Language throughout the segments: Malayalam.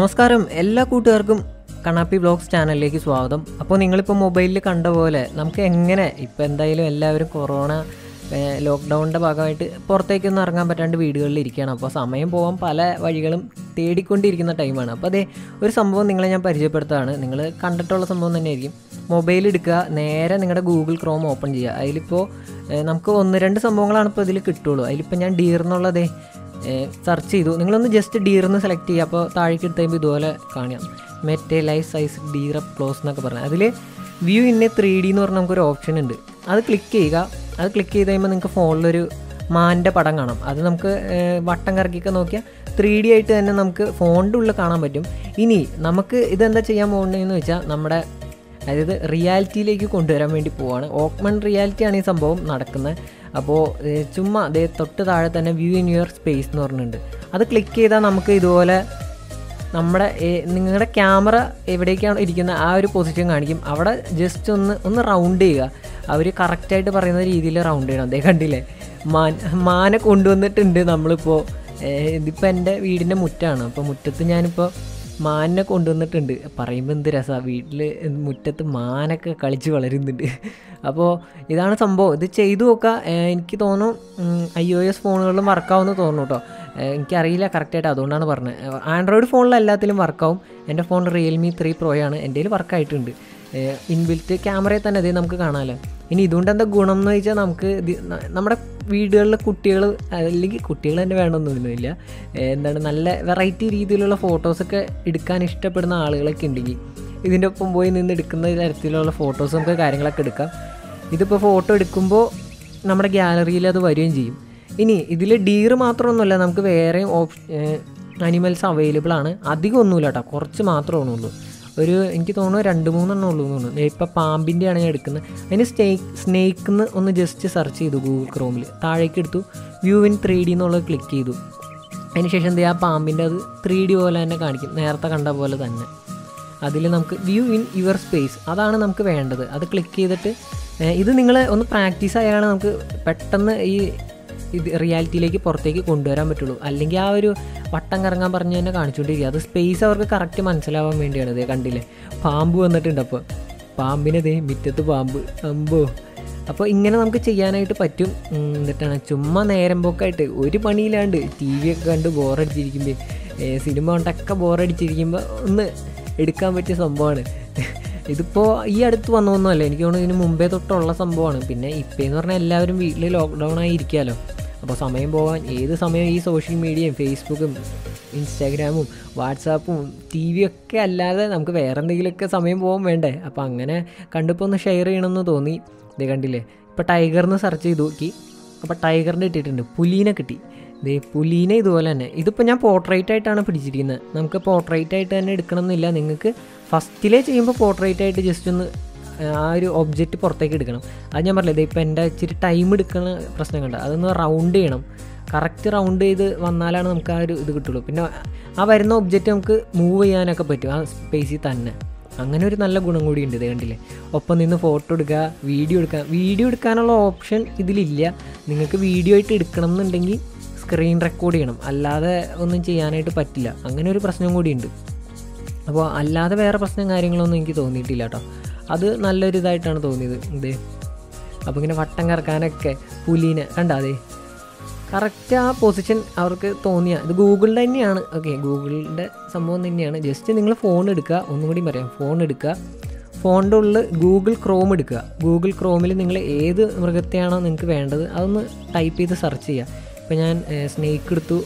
നമസ്കാരം എല്ലാ കൂട്ടുകാർക്കും കണ്ണാപ്പി ബ്ലോഗ്സ് ചാനലിലേക്ക് സ്വാഗതം അപ്പോൾ നിങ്ങളിപ്പോൾ മൊബൈലിൽ കണ്ട പോലെ നമുക്ക് എങ്ങനെ ഇപ്പോൾ എന്തായാലും എല്ലാവരും കൊറോണ ലോക്ക്ഡൗണിൻ്റെ ഭാഗമായിട്ട് പുറത്തേക്കൊന്നും ഇറങ്ങാൻ പറ്റാണ്ട് വീടുകളിൽ ഇരിക്കുകയാണ് അപ്പോൾ സമയം പോകാൻ പല വഴികളും തേടിക്കൊണ്ടിരിക്കുന്ന ടൈമാണ് അപ്പോൾ അതേ ഒരു സംഭവം നിങ്ങളെ ഞാൻ പരിചയപ്പെടുത്തുകയാണ് നിങ്ങൾ കണ്ടിട്ടുള്ള സംഭവം തന്നെയായിരിക്കും മൊബൈൽ എടുക്കുക നേരെ നിങ്ങളുടെ ഗൂഗിൾ ക്രോം ഓപ്പൺ ചെയ്യുക അതിലിപ്പോൾ ഏഹ്, നമുക്ക് ഒന്ന് രണ്ട് സംഭവങ്ങളാണ് ഇപ്പോൾ ഇതിൽ കിട്ടുള്ളൂ അതിലിപ്പോൾ ഞാൻ ഡീർ എന്നുള്ളതേ സെർച്ച് ചെയ്തു നിങ്ങളൊന്ന് ജസ്റ്റ് ഡീർന്ന് സെലക്ട് ചെയ്യുക അപ്പോൾ താഴേക്ക് എടുത്ത് കഴിയുമ്പോൾ ഇതുപോലെ കാണാം മെറ്റേ life size deer up close എന്നൊക്കെ പറഞ്ഞാൽ അതിൽ view in a three D എന്ന് പറഞ്ഞ നമുക്കൊരു ഓപ്ഷൻ ഉണ്ട് അത് ക്ലിക്ക് ചെയ്യുക അത് ക്ലിക്ക് ചെയ്ത് കഴിയുമ്പോൾ നിങ്ങൾക്ക് ഫോണിലൊരു മാൻ്റെ പടം കാണാം അത് നമുക്ക് ഏഹ്, വട്ടം കറക്കിയൊക്കെ നോക്കിയാൽ ത്രീ ഡി ആയിട്ട് തന്നെ നമുക്ക് ഫോണിൻ്റെ ഉള്ളിൽ കാണാൻ പറ്റും ഇനി നമുക്ക് ഇതെന്താ ചെയ്യാൻ പോകുന്നതെന്ന് വെച്ചാൽ നമ്മുടെ അതായത് റിയാലിറ്റിയിലേക്ക് കൊണ്ടുവരാൻ വേണ്ടി പോവാണ് ഓക്മൺ റിയാലിറ്റിയാണ് ഈ സംഭവം നടക്കുന്നത് അപ്പോൾ ഏഹ്, ചുമ്മാ അതേ തൊട്ട് താഴെ തന്നെ വ്യൂ ഇൻ യുവർ സ്പേസ് എന്ന് പറഞ്ഞിട്ടുണ്ട് അത് ക്ലിക്ക് ചെയ്താൽ നമുക്ക് ഇതുപോലെ നമ്മുടെ ഏ- നിങ്ങളുടെ ക്യാമറ എവിടേക്കാണ് ഇരിക്കുന്നത് ആ ഒരു പൊസിഷൻ കാണിക്കും അവിടെ ജസ്റ്റ് ഒന്ന് ഒന്ന് റൗണ്ട് ചെയ്യുക അവർ കറക്റ്റായിട്ട് പറയുന്ന രീതിയിൽ റൗണ്ട് ചെയ്യണം അതേ കണ്ടില്ലേ മാൻ മാനെ കൊണ്ടുവന്നിട്ടുണ്ട് നമ്മളിപ്പോൾ ഇതിപ്പോൾ എൻ്റെ വീടിൻ്റെ മുറ്റാണ് അപ്പോൾ മുറ്റത്ത് ഞാനിപ്പോൾ മാനിനെ കൊണ്ടുവന്നിട്ടുണ്ട് പറയുമ്പോൾ എന്ത് രസമാണ് വീട്ടിൽ മുറ്റത്ത് മാനൊക്കെ കളിച്ച് വളരുന്നുണ്ട് അപ്പോൾ ഇതാണ് സംഭവം ഇത് ചെയ്തു നോക്കാം ഏഹ് എനിക്ക് തോന്നുന്നു ഐ ഒ എസ് ഫോണുകളിലും വർക്കാവുമെന്ന് തോന്നുന്നു കേട്ടോ ഏഹ് എനിക്കറിയില്ല കറക്റ്റായിട്ട് അതുകൊണ്ടാണ് പറഞ്ഞത് ഏഹ് ആൻഡ്രോയിഡ് ഫോണിൽ എല്ലാത്തിലും വർക്കാവും എൻ്റെ ഫോൺ റിയൽമി ത്രീ പ്രോയാണ് എൻ്റെ കയ്യിൽ വർക്കായിട്ടുണ്ട് ഇൻബിൽറ്റ് ക്യാമറയിൽ തന്നെ അതേ നമുക്ക് കാണാമല്ലോ ഇനി ഇതുകൊണ്ട് എന്താ ഗുണം എന്ന് വെച്ചാൽ നമുക്ക് ഇത് ന- നമ്മുടെ വീടുകളിലെ കുട്ടികൾ അല്ലെങ്കിൽ കുട്ടികൾ തന്നെ വേണമെന്നൊന്നുമില്ല ഏഹ് എന്താണ് നല്ല വെറൈറ്റി രീതിയിലുള്ള ഫോട്ടോസൊക്കെ എടുക്കാൻ ഇഷ്ടപ്പെടുന്ന ആളുകളൊക്കെ ഉണ്ടെങ്കിൽ ഇതിൻ്റെ ഒപ്പം പോയി നിന്ന് എടുക്കുന്ന തരത്തിലുള്ള ഫോട്ടോസ് നമുക്ക് കാര്യങ്ങളൊക്കെ എടുക്കാം ഇതിപ്പോൾ ഫോട്ടോ എടുക്കുമ്പോൾ നമ്മുടെ ഗ്യാലറിയിൽ അത് വരികയും ചെയ്യും ഇനി ഇതിൽ ഡീർ മാത്രമൊന്നുമല്ല നമുക്ക് വേറെയും ഓപ്ഷൻ അനിമൽസ് അവൈലബിൾ ആണ് അധികം ഒന്നുമില്ല കേട്ടോ കുറച്ച് മാത്രമേ ഉള്ളൂ ഒരു എനിക്ക് തോന്നുന്നു രണ്ട് മൂന്നെണ്ണം ഉള്ളൂ എന്ന് തോന്നുന്നു ഇപ്പം പാമ്പിൻ്റെയാണ് ഞാൻ എടുക്കുന്നത് അതിന് സ്നേക്ക് സ്നേക്ക് എന്ന് ഒന്ന് ജസ്റ്റ് സെർച്ച് ചെയ്തു ഗൂഗിൾ ക്രോമിൽ താഴേക്ക് എടുത്തു വ്യൂ ഇൻ ത്രീ ഡി എന്നുള്ളത് ക്ലിക്ക് ചെയ്തു അതിനുശേഷം എന്ത് ചെയ്യുക ആ പാമ്പിൻ്റെ അത് ത്രീ ഡി പോലെ തന്നെ കാണിക്കും നേരത്തെ കണ്ട പോലെ തന്നെ അതിൽ നമുക്ക് വ്യൂ ഇൻ യുവർ സ്പേസ് അതാണ് നമുക്ക് വേണ്ടത് അത് ക്ലിക്ക് ചെയ്തിട്ട് ഏഹ്, ഇത് നിങ്ങൾ ഒന്ന് പ്രാക്ടീസ് ആയാണ് നമുക്ക് പെട്ടെന്ന് ഈ ഇത് റിയാലിറ്റിയിലേക്ക് പുറത്തേക്ക് കൊണ്ടുവരാൻ പറ്റുള്ളൂ അല്ലെങ്കിൽ ആ ഒരു വട്ടം കറങ്ങാൻ പറഞ്ഞ് തന്നെ കാണിച്ചുകൊണ്ടിരിക്കുക അത് സ്പേസ് അവർക്ക് കറക്റ്റ് മനസ്സിലാവാൻ വേണ്ടിയാണ് ഇത് കണ്ടില്ലേ പാമ്പ് വന്നിട്ടുണ്ട് അപ്പോൾ പാമ്പിനെ ദേ മിറ്റത്ത് പാമ്പ് അമ്പോ അപ്പോൾ ഇങ്ങനെ നമുക്ക് ചെയ്യാനായിട്ട് പറ്റും ഉം, എന്നിട്ടാണ് ചുമ്മാ നേരം പോക്കായിട്ട് ഒരു പണിയിലാണ്ട് ടി വി ഒക്കെ കണ്ട് ബോറടിച്ചിരിക്കുമ്പോൾ സിനിമ കൊണ്ടൊക്കെ ബോറടിച്ചിരിക്കുമ്പോൾ ഒന്ന് എടുക്കാൻ പറ്റിയ സംഭവമാണ് ഇതിപ്പോൾ ഈ അടുത്ത് വന്നതൊന്നുമല്ല എനിക്ക് തോന്നുന്നു ഇതിന് മുമ്പേ തൊട്ടുള്ള സംഭവമാണ് പിന്നെ ഇപ്പോഴെന്ന് പറഞ്ഞാൽ എല്ലാവരും വീട്ടിൽ ലോക്ക്ഡൗൺ ആയി ഇരിക്കാമല്ലോ അപ്പോൾ സമയം പോകാൻ ഏത് സമയം ഈ സോഷ്യൽ മീഡിയയും ഫേസ്ബുക്കും ഇൻസ്റ്റാഗ്രാമും വാട്സാപ്പും ടി വി ഒക്കെ അല്ലാതെ നമുക്ക് വേറെ എന്തെങ്കിലുമൊക്കെ സമയം പോകാൻ വേണ്ടേ അപ്പോൾ അങ്ങനെ കണ്ടിപ്പോൾ ഒന്ന് ഷെയർ ചെയ്യണമെന്ന് തോന്നി ഇത് കണ്ടില്ലേ ഇപ്പോൾ ടൈഗറിന് സെർച്ച് ചെയ്ത് നോക്കി അപ്പോൾ ടൈഗറിൻ്റെ ഇട്ടിട്ടുണ്ട് പുലീനെ കിട്ടി ദേ പുലീനെ ഇതുപോലെ തന്നെ ഇതിപ്പോൾ ഞാൻ പോർട്രേറ്റ് ആയിട്ടാണ് പിടിച്ചിരിക്കുന്നത് നമുക്ക് പോർട്രേറ്റ് ആയിട്ട് തന്നെ എടുക്കണം എന്നില്ല നിങ്ങൾക്ക് ഫസ്റ്റിലേ ചെയ്യുമ്പോൾ പോർട്രേറ്റ് ആയിട്ട് ജസ്റ്റ് ഒന്ന് ആ ഒരു ഒബ്ജക്റ്റ് പുറത്തേക്ക് എടുക്കണം അത് ഞാൻ പറഞ്ഞില്ലേ ഇപ്പോൾ എൻ്റെ ഇച്ചിരി ടൈം എടുക്കുന്ന പ്രശ്നം കണ്ട അതൊന്ന് റൗണ്ട് ചെയ്യണം കറക്റ്റ് റൗണ്ട് ചെയ്ത് വന്നാലാണ് നമുക്ക് ആ ഒരു ഇത് കിട്ടുള്ളൂ പിന്നെ ആ വരുന്ന ഒബ്ജക്റ്റ് നമുക്ക് മൂവ് ചെയ്യാനൊക്കെ പറ്റും ആ സ്പേസിൽ തന്നെ അങ്ങനെ ഒരു നല്ല ഗുണം കൂടിയുണ്ട് ഇത് കണ്ടില്ലേ ഒപ്പം നിന്ന് ഫോട്ടോ എടുക്കുക വീഡിയോ എടുക്കുക വീഡിയോ എടുക്കാനുള്ള ഓപ്ഷൻ ഇതിലില്ല നിങ്ങൾക്ക് വീഡിയോ ആയിട്ട് എടുക്കണം എന്നുണ്ടെങ്കിൽ സ്ക്രീൻ റെക്കോർഡ് ചെയ്യണം അല്ലാതെ ഒന്നും ചെയ്യാനായിട്ട് പറ്റില്ല അങ്ങനെ ഒരു പ്രശ്നം കൂടിയുണ്ട് അപ്പോൾ അല്ലാതെ വേറെ പ്രശ്നം കാര്യങ്ങളൊന്നും എനിക്ക് തോന്നിയിട്ടില്ല കേട്ടോ അത് നല്ലൊരു ഇതായിട്ടാണ് തോന്നിയത് ഇതേ അപ്പോൾ ഇങ്ങനെ വട്ടം കറക്കാനൊക്കെ പുലീനെ കണ്ടാ അതെ കറക്റ്റ് ആ പൊസിഷൻ അവർക്ക് തോന്നിയ ഇത് ഗൂഗിളിൻ്റെ തന്നെയാണ് ഓക്കെ ഗൂഗിളിൻ്റെ സംഭവം തന്നെയാണ് ജസ്റ്റ് നിങ്ങൾ ഫോൺ എടുക്കുക ഒന്നും കൂടി പറയാം ഫോൺ എടുക്കുക ഫോണിൻ്റെ ഉള്ളിൽ ഗൂഗിൾ ക്രോം എടുക്കുക ഗൂഗിൾ ക്രോമിൽ നിങ്ങൾ ഏത് മൃഗത്തെയാണോ നിങ്ങൾക്ക് വേണ്ടത് അതൊന്ന് ടൈപ്പ് ചെയ്ത് സെർച്ച് ചെയ്യുക ഇപ്പോൾ ഞാൻ സ്നേക്ക് എടുത്തു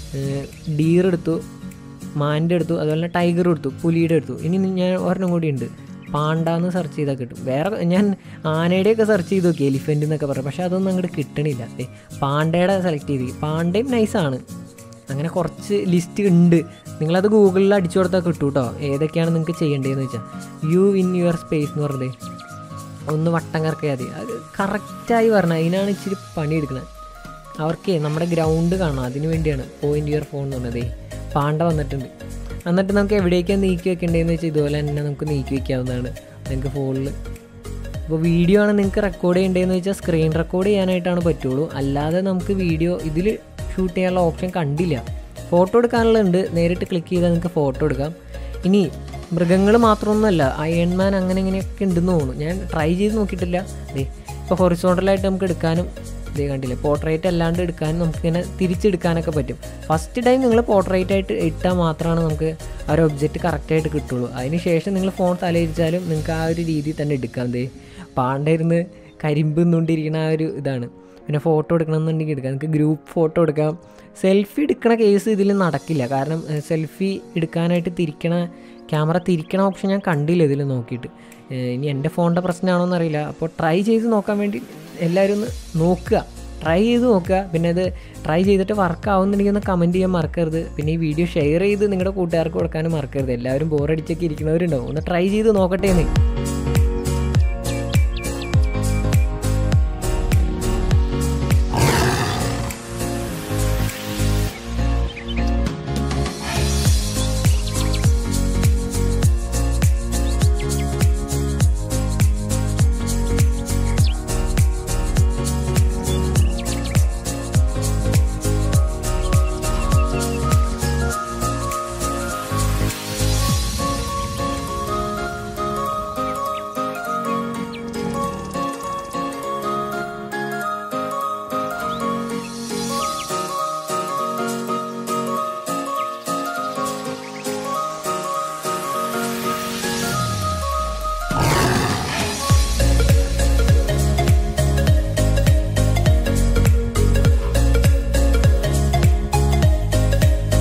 ഡീർ എടുത്തു മാൻ്റെ എടുത്തു അതുപോലെ തന്നെ ടൈഗർ എടുത്തു പുലിയുടെ എടുത്തു ഇനി ഞാൻ ഒരെണ്ണം കൂടി ഉണ്ട് പാണ്ടാന്ന് സെർച്ച് ചെയ്താൽ കിട്ടും വേറെ ഞാൻ ആനയുടെയൊക്കെ സെർച്ച് ചെയ്ത് നോക്കി എലിഫൻറ്റ് എന്നൊക്കെ പറയും പക്ഷേ അതൊന്നും അങ്ങോട്ട് കിട്ടണില്ല ഏ പാണ്ടയുടെ സെലക്ട് ചെയ്ത് പാണ്ടയും നൈസാണ് അങ്ങനെ കുറച്ച് ലിസ്റ്റ് ഉണ്ട് നിങ്ങളത് ഗൂഗിളിൽ അടിച്ചു കൊടുത്താൽ കിട്ടും കേട്ടോ ഏതൊക്കെയാണ് നിങ്ങൾക്ക് ചെയ്യേണ്ടതെന്ന് വെച്ചാൽ യു ഇൻ യുവർ സ്പേസ് എന്ന് പറഞ്ഞത് ഒന്ന് വട്ടം കറക്കിയാൽ മതി അത് കറക്റ്റായി വരണം അതിനാണ് ഇച്ചിരി പണിയെടുക്കുന്നത് അവർക്ക് നമ്മുടെ ഗ്രൗണ്ട് കാണാം അതിന് വേണ്ടിയാണ് പോയിന്റ് യുവർ ഫോൺ എന്ന് പറഞ്ഞതേ പാണ്ട വന്നിട്ടുണ്ട് എന്നിട്ട് നമുക്ക് എവിടേക്കാണ് നീക്കി വെക്കേണ്ടതെന്ന് വെച്ചാൽ ഇതുപോലെ തന്നെ നമുക്ക് നീക്കി വെക്കാവുന്നതാണ് നിങ്ങൾക്ക് ഫോണിൽ ഇപ്പോൾ വീഡിയോ ആണ് നിങ്ങൾക്ക് റെക്കോർഡ് ചെയ്യേണ്ടതെന്ന് വെച്ചാൽ സ്ക്രീൻ റെക്കോർഡ് ചെയ്യാനായിട്ടാണ് പറ്റുള്ളൂ അല്ലാതെ നമുക്ക് വീഡിയോ ഇതിൽ ഷൂട്ട് ചെയ്യാനുള്ള ഓപ്ഷൻ കണ്ടില്ല ഫോട്ടോ എടുക്കാനുള്ളതുണ്ട് നേരിട്ട് ക്ലിക്ക് ചെയ്താൽ നിങ്ങൾക്ക് ഫോട്ടോ എടുക്കാം ഇനി മൃഗങ്ങൾ മാത്രമൊന്നുമല്ല അയൺമാൻ അങ്ങനെ ഇങ്ങനെയൊക്കെ ഉണ്ടെന്ന് തോന്നുന്നു ഞാൻ ട്രൈ ചെയ്ത് നോക്കിയിട്ടില്ല ദേ ഇപ്പോൾ ഹൊറിസോണ്ടലായിട്ട് നമുക്ക് എടുക്കാനും ഇതേ കണ്ടില്ലേ പോർട്രേറ്റ് അല്ലാണ്ട് എടുക്കാനും നമുക്കിങ്ങനെ തിരിച്ചെടുക്കാനൊക്കെ പറ്റും ഫസ്റ്റ് ടൈം നിങ്ങൾ പോർട്രേറ്റ് ആയിട്ട് ഇട്ടാൽ മാത്രമാണ് നമുക്ക് ആ ഒരു ഒബ്ജക്റ്റ് കറക്റ്റായിട്ട് കിട്ടുള്ളൂ അതിന് ശേഷം നിങ്ങൾ ഫോൺ തലയിരിച്ചാലും നിങ്ങൾക്ക് ആ ഒരു രീതിയിൽ തന്നെ എടുക്കാം ദേ പാണ്ടായിരുന്ന് കരിമ്പ് നിന്നുകൊണ്ടിരിക്കുന്ന ആ ഒരു ഇതാണ് പിന്നെ ഫോട്ടോ എടുക്കണമെന്നുണ്ടെങ്കിൽ എടുക്കാം നിങ്ങൾക്ക് ഗ്രൂപ്പ് ഫോട്ടോ എടുക്കാം സെൽഫി എടുക്കണ കേസ് ഇതിൽ നടക്കില്ല കാരണം സെൽഫി എടുക്കാനായിട്ട് തിരിക്കണ ക്യാമറ തിരിക്കണ ഓപ്ഷൻ ഞാൻ കണ്ടില്ല ഇതിൽ നോക്കിയിട്ട് ഏഹ് ഇനി എൻ്റെ ഫോണിൻ്റെ പ്രശ്നമാണോ എന്നറിയില്ല അപ്പോൾ ട്രൈ ചെയ്ത് നോക്കാൻ വേണ്ടി എല്ലാവരും ഒന്ന് നോക്കുക ട്രൈ ചെയ്ത് നോക്കുക പിന്നെ അത് ട്രൈ ചെയ്തിട്ട് വർക്ക് ആവുന്നുണ്ടെങ്കിൽ ഒന്ന് കമൻറ്റ് ചെയ്യാൻ മറക്കരുത് പിന്നെ ഈ വീഡിയോ ഷെയർ ചെയ്ത് നിങ്ങളുടെ കൂട്ടുകാർക്ക് കൊടുക്കാനും മറക്കരുത് എല്ലാവരും ബോറടിച്ചൊക്കെ ഇരിക്കുന്നവരുണ്ടാവും ഒന്ന് ട്രൈ ചെയ്ത് നോക്കട്ടെ എന്ന്